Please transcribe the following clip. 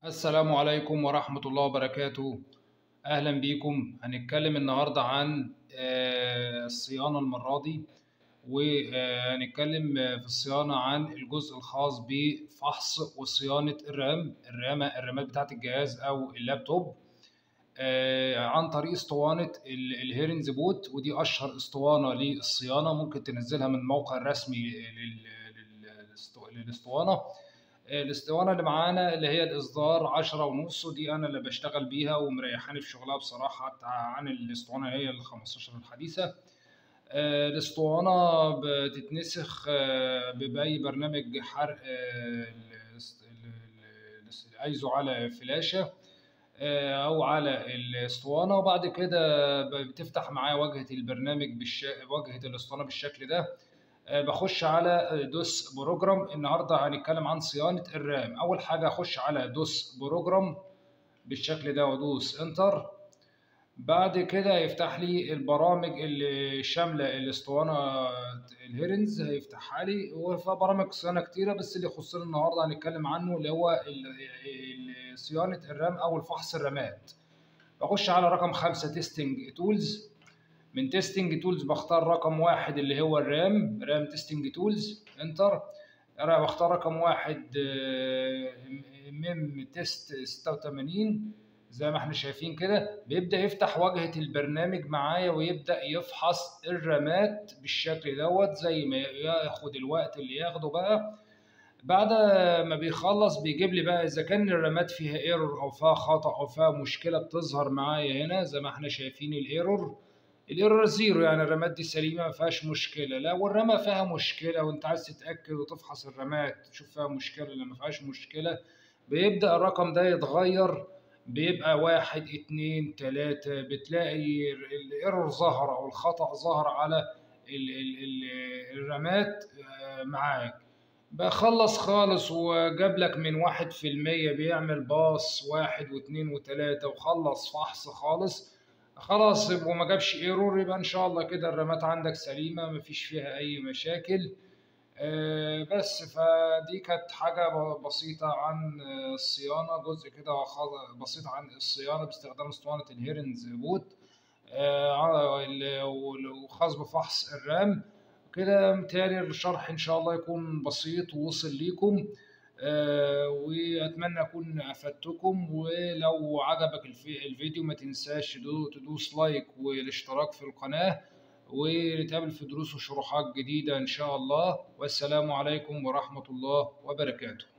السلام عليكم ورحمة الله وبركاته أهلا بيكم هنتكلم النهاردة عن آه، الصيانة المرة دي وهنتكلم في الصيانة عن الجزء الخاص بفحص وصيانة الرام الرامة الرامات بتاعة الجهاز أو اللابتوب آه، عن طريق اسطوانة ال- الهيرنز بوت ودي أشهر اسطوانة للصيانة ممكن تنزلها من الموقع الرسمي لل- لل- للاسطو- للاسطوانة الاسطوانة اللي معانا اللي هي الإصدار عشرة ونص ودي أنا اللي بشتغل بيها ومريحاني في شغلها بصراحة عن الاسطوانة هي ال 15 الحديثة آه، الاسطوانة بتتنسخ آه، بأي برنامج حرق آه، الاس- ال- ال- الايزو على فلاشة آه، أو على الاسطوانة وبعد كده بتفتح معايا واجهة البرنامج بالش... واجهة الاسطوانة بالشكل ده آه، بخش على دوس بروجرام النهارده هنتكلم عن صيانة الرام أول حاجة أخش على دوس بروجرام بالشكل ده وأدوس انتر بعد كده يفتح لي البرامج اللي شاملة الاسطوانة الهيرنز هيفتحها لي وفي برامج صيانة كتيرة بس اللي يخصنا النهارده هنتكلم عنه اللي هو ال- ال- صيانة الرام أو الفحص الرامات بخش على رقم خمسة تيستنج تولز من تيستنج تولز بختار رقم واحد اللي هو الرام رام تيستنج تولز انتر انا بختار رقم واحد آه، ميم تيست 86 زي ما احنا شايفين كده بيبدأ يفتح واجهة البرنامج معايا ويبدأ يفحص الرامات بالشكل دوت زي ما ياخد الوقت اللي ياخده بقى بعد ما بيخلص بيجيب لي بقى اذا كان الرامات فيها ايرور او فيها خطأ او فيها مشكلة بتظهر معايا هنا زي ما احنا شايفين الايرور الايرور زيرو يعني الرامات دي سليمة ما فيهاش مشكلة لو الرامة فيها مشكلة وانت عايز تتأكد وتفحص الرامات تشوف فيها مشكلة ولا ما فيهاش مشكلة بيبدأ الرقم ده يتغير بيبقى واحد اتنين تلاتة بتلاقي الايرور ظهر او الخطأ ظهر على ال- ال- ال- الرامات آه، معاك بخلص خالص وجاب لك من واحد في المية بيعمل باص واحد واثنين وتلاتة وخلص فحص خالص خلاص وما جابش ايرور يبقى ان شاء الله كده الرامات عندك سليمة مفيش فيها اي مشاكل آه، بس فدي كانت حاجة ب- بسيطة عن آه، الصيانة جزء كده خاص- بسيط عن الصيانة باستخدام اسطوانة الهيرنز بوت آه، على ال- وخاص بفحص الرام كده متهيألي الشرح إن شاء الله يكون بسيط ووصل ليكم آه، وأتمنى أكون أفدتكم ولو عجبك الف- الفيديو ما تنساش تدو- تدوس لايك والاشتراك في القناة ونتقابل في دروس وشروحات جديدة إن شاء الله والسلام عليكم ورحمة الله وبركاته